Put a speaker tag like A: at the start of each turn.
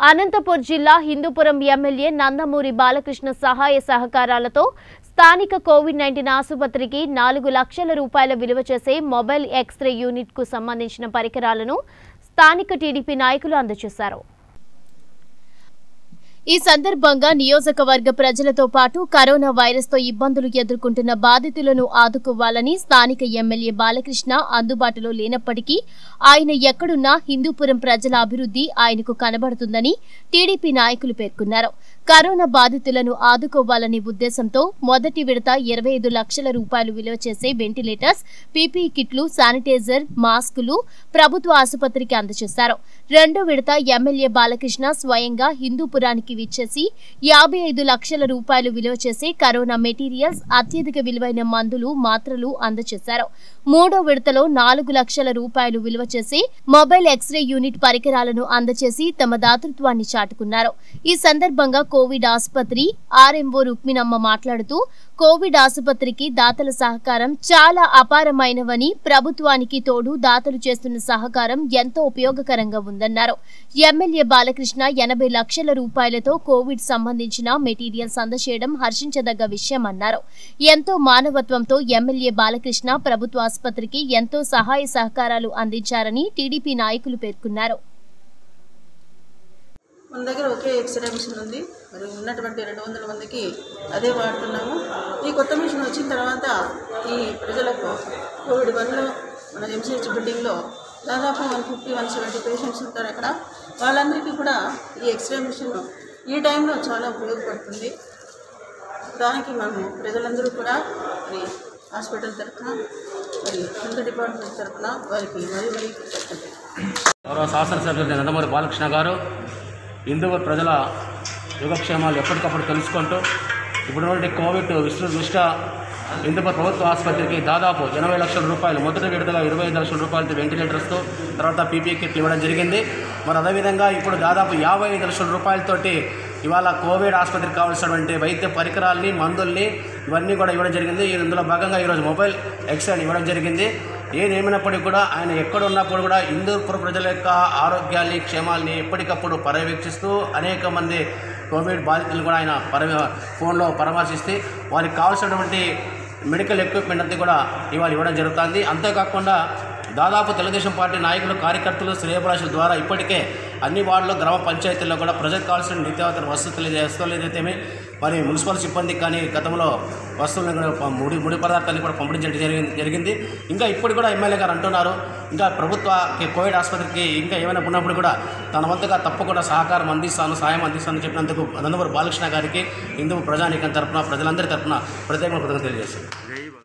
A: అనంతపూర్ జిల్లా హిందూపురం ఎమ్మెల్యే నందమూరి బాలకృష్ణ సహాయ సహకారాలతో స్థానిక కోవిడ్ నైన్టీన్ ఆసుపత్రికి నాలుగు లక్షల రూపాయల విలువ చేసే మొబైల్ ఎక్స్రే యూనిట్ కు సంబంధించిన పరికరాలను స్థానిక టీడీపీ నాయకులు అందజేశారు ఈ సందర్భంగా నియోజకవర్గ ప్రజలతో పాటు కరోనా వైరస్ తో ఇబ్బందులు ఎదుర్కొంటున్న బాధితులను ఆదుకోవాలని స్థానిక ఎమ్మెల్యే బాలకృష్ణ అందుబాటులో లేనప్పటికీ ఆయన ఎక్కడున్నా హిందూపురం ప్రజల అభివృద్ధి ఆయనకు కనబడుతుందని టీడీపీ నాయకులు పేర్కొన్నారు కరోనా బాధితులను ఆదుకోవాలనే ఉద్దేశంతో మొదటి విడత ఇరవై ఐదు లక్షల రూపాయలు విలువ చేసే వెంటిలేటర్స్ పీపీఈ కిట్లు శానిటైజర్ మాస్కులు ప్రభుత్వ ఆసుపత్రికి అందజేశారు రెండో విడత ఎమ్మెల్యే బాలకృష్ణ స్వయంగా హిందూపురానికి విచ్చేసి యాభై ఐదు లక్షల రూపాయలు విలువ చేసే కరోనా మెటీరియల్స్ అత్యధిక విలువైన మందులు మాత్రలు అందజేశారు మూడో విడతలో నాలుగు లక్షల రూపాయలు విలువ చేసే మొబైల్ ఎక్స్రే యూనిట్ పరికరాలను అందజేసి తమ దాతృత్వాన్ని చాటుకున్నారు ఈ సందర్భంగా కోవిడ్ ఆసుపత్రి ఆర్ఎంఓ రుక్మిణమ్మ మాట్లాడుతూ కోవిడ్ ఆసుపత్రికి దాతల సహకారం చాలా అపారమైనవని ప్రభుత్వానికి తోడు దాతలు చేస్తున్న సహకారం ఎంతో ఉపయోగకరంగా ఉందన్నారు ఎమ్మెల్యే బాలకృష్ణ ఎనభై లక్షల రూపాయలతో కోవిడ్ సంబంధించిన మెటీరియల్స్ అందజేయడం హర్షించదగ్గ విషయమన్నారు ఎంతో మానవత్వంతో ఎమ్మెల్యే బాలకృష్ణ ప్రభుత్వ ఆసుపత్రికి ఎంతో సహాయ సహకారాలు అందించారని టీడీపీ నాయకులు పేర్కొన్నారు
B: మన దగ్గర ఒకే ఎక్స్రే మిషన్ ఉంది మరి ఉన్నటువంటి రెండు వందల మందికి అదే వాడుతున్నాము ఈ కొత్త మిషన్ వచ్చిన తర్వాత ఈ ప్రజలకు కోవిడ్ వన్లో మన ఎంసీహెచ్ బిల్డింగ్లో దాదాపు one fifty one seventy patients ఉంటారు అక్కడ వాళ్ళందరికీ కూడా ఈ ఎక్స్రే మిషన్ ఈ టైంలో చాలా ఉపయోగపడుతుంది దానికి మనము ప్రజలందరూ కూడా మరి హాస్పిటల్ తరఫున మరి హెల్త్ డిపార్ట్మెంట్ తరఫున వారికి మరీ మరీ కృతజ్ఞతలు
C: గౌరవ శాసనసభ్యులు నందమూరి బాలకృష్ణ గారు హిందూ ప్రజల యోగక్షేమాలు ఎప్పటికప్పుడు తెలుసుకుంటూ ఇప్పుడున్నటువంటి కోవిడ్ విస్తృత దృష్ట్యా హిందూపూర్ ప్రభుత్వ ఆసుపత్రికి దాదాపు ఎనభై లక్షల రూపాయలు మొదటి విడతగా ఇరవై ఐదు లక్షల రూపాయలతో వెంటిలేటర్స్తో తర్వాత పీపీ కిట్లు ఇవ్వడం జరిగింది మరి అదేవిధంగా ఇప్పుడు దాదాపు యాభై ఐదు లక్షల రూపాయలతోటి ఇవాళ కోవిడ్ ఆసుపత్రికి కావాల్సినటువంటి వైద్య పరికరాల్ని మందుల్ని ఇవన్నీ కూడా ఇవ్వడం జరిగింది ఇందులో భాగంగా ఈరోజు మొబైల్ ఎక్స్రే ఇవ్వడం జరిగింది ఏదేమైనప్పటికీ కూడా ఆయన ఎక్కడ ఉన్నప్పుడు కూడా హిందూపుర ప్రజల యొక్క ఆరోగ్యాన్ని క్షేమాల్ని ఎప్పటికప్పుడు పర్యవేక్షిస్తూ అనేక మంది కోవిడ్ బాధితులు కూడా ఆయన పరమ ఫోన్లో పరామర్శిస్తే వారికి కావాల్సినటువంటి మెడికల్ ఎక్విప్మెంట్ అంతా కూడా ఇవాళ ఇవ్వడం జరుగుతుంది అంతేకాకుండా దాదాపు తెలుగుదేశం పార్టీ నాయకులు కార్యకర్తలు శ్రేయభిలాషుల ద్వారా ఇప్పటికే అన్ని వార్డులో గ్రామ పంచాయతీల్లో కూడా ప్రజలకు కావాల్సిన నిత్యావసర వసతులు వస్తువులు ఏదైతేమి మరి మున్సిపల్ సిబ్బందికి కానీ గతంలో వస్తువులను కూడా ప- ముడి ముడి పదార్థాలను కూడా పంపిణీ చేయడం జరిగింది జరిగింది ఇంకా ఇప్పుడు కూడా ఎమ్మెల్యే గారు అంటున్నారు ఇంకా ప్రభుత్వ కోవిడ్ ఆసుపత్రికి ఇంకా ఏమైనా ఉన్నప్పుడు కూడా తన వంతుగా తప్పకుండా సహకారం అందిస్తాను సాయం అందిస్తాను చెప్పినందుకు నందమూరి బాలకృష్ణ గారికి హిందూ ప్రజానీకం తరపున ప్రజలందరి తరపున ప్రత్యేకంగా కృతజ్ఞతలు తెలియజేస్తాను